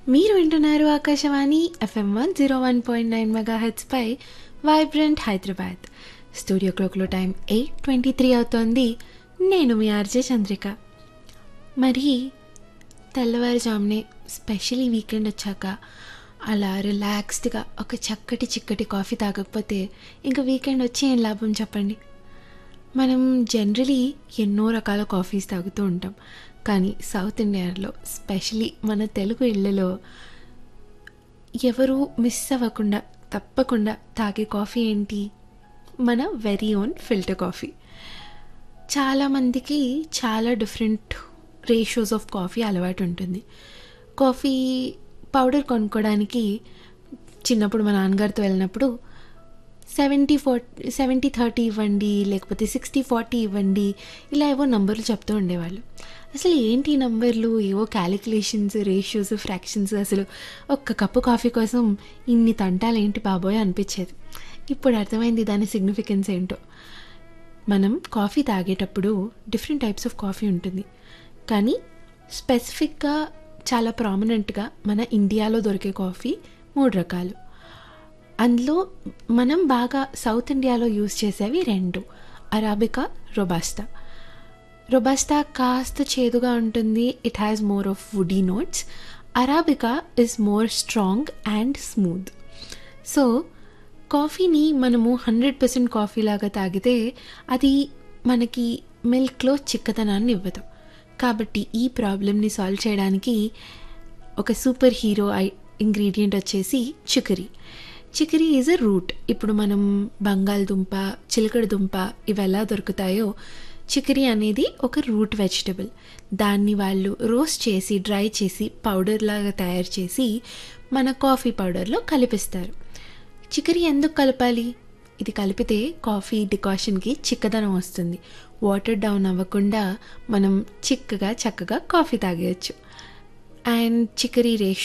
మీరు వింటున్నారు Akashvani FM one zero one point nine mega పై వైబ్రెంట్ హైదరాబాద్ స్టూడియో క్లోక్లో టైం ఎయిట్ ట్వంటీ త్రీ అవుతోంది నేను మీ ఆర్జే చంద్రిక మరి తెల్లవారుజామునే స్పెషలీ వీకెండ్ వచ్చాక అలా రిలాక్స్డ్గా ఒక చక్కటి చిక్కటి కాఫీ తాగకపోతే ఇంకా వీకెండ్ వచ్చి ఏం లాభం చెప్పండి మనం జనరలీ ఎన్నో రకాల కాఫీస్ తాగుతూ ఉంటాం కానీ సౌత్ ఇండియాలో స్పెషలీ మన తెలుగు ఇళ్ళలో ఎవరు మిస్ అవ్వకుండా తప్పకుండా తాగే కాఫీ ఏంటి మన వెరీ ఓన్ ఫిల్టర్ కాఫీ చాలామందికి చాలా డిఫరెంట్ రేషియోస్ ఆఫ్ కాఫీ అలవాటు ఉంటుంది కాఫీ పౌడర్ కొనుక్కోవడానికి చిన్నప్పుడు మా నాన్నగారితో వెళ్ళినప్పుడు సెవెంటీ ఫార్టీ సెవెంటీ థర్టీ ఇవ్వండి లేకపోతే సిక్స్టీ ఫార్టీ ఇవ్వండి ఇలా ఏవో నంబర్లు చెప్తూ ఉండేవాళ్ళు అసలు ఏంటి ఈ నంబర్లు ఏవో క్యాలిక్యులేషన్స్ రేషియోస్ ఫ్రాక్షన్స్ అసలు ఒక్క కప్పు కాఫీ కోసం ఇన్ని తంటాలు ఏంటి బాబోయ్ అనిపించేది ఇప్పుడు అర్థమైంది దాని సిగ్నిఫికెన్స్ ఏంటో మనం కాఫీ తాగేటప్పుడు డిఫరెంట్ టైప్స్ ఆఫ్ కాఫీ ఉంటుంది కానీ స్పెసిఫిక్గా చాలా ప్రామినెంట్గా మన ఇండియాలో దొరికే కాఫీ మూడు రకాలు అందులో మనం బాగా సౌత్ ఇండియాలో యూస్ చేసేవి రెండు అరాబికా రొబాస్టా రొబాస్టా కాస్త చేదుగా ఉంటుంది it has more of woody notes arabica is more strong and smooth so కాఫీని మనము హండ్రెడ్ పర్సెంట్ కాఫీ లాగా తాగితే అది మనకి మిల్క్లో చిక్కదనాన్ని ఇవ్వదు కాబట్టి ఈ ప్రాబ్లమ్ని సాల్వ్ చేయడానికి ఒక సూపర్ హీరో ఐ ఇంగ్రీడియంట్ వచ్చేసి chicory chicory is a root ఇప్పుడు మనం బంగాళదుంప చిలకడ దుంప ఇవి ఎలా దొరుకుతాయో చికరీ అనేది ఒక రూట్ వెజిటబుల్ దాన్ని వాళ్ళు రోస్ట్ చేసి డ్రై చేసి పౌడర్ లాగా తయారు చేసి మన కాఫీ పౌడర్లో కలిపిస్తారు చికరీ ఎందుకు కలపాలి ఇది కలిపితే కాఫీ డికాషన్కి చిక్కదనం వస్తుంది వాటర్ డౌన్ అవ్వకుండా మనం చిక్కగా చక్కగా కాఫీ తాగేయచ్చు అండ్ చికరీ రేష్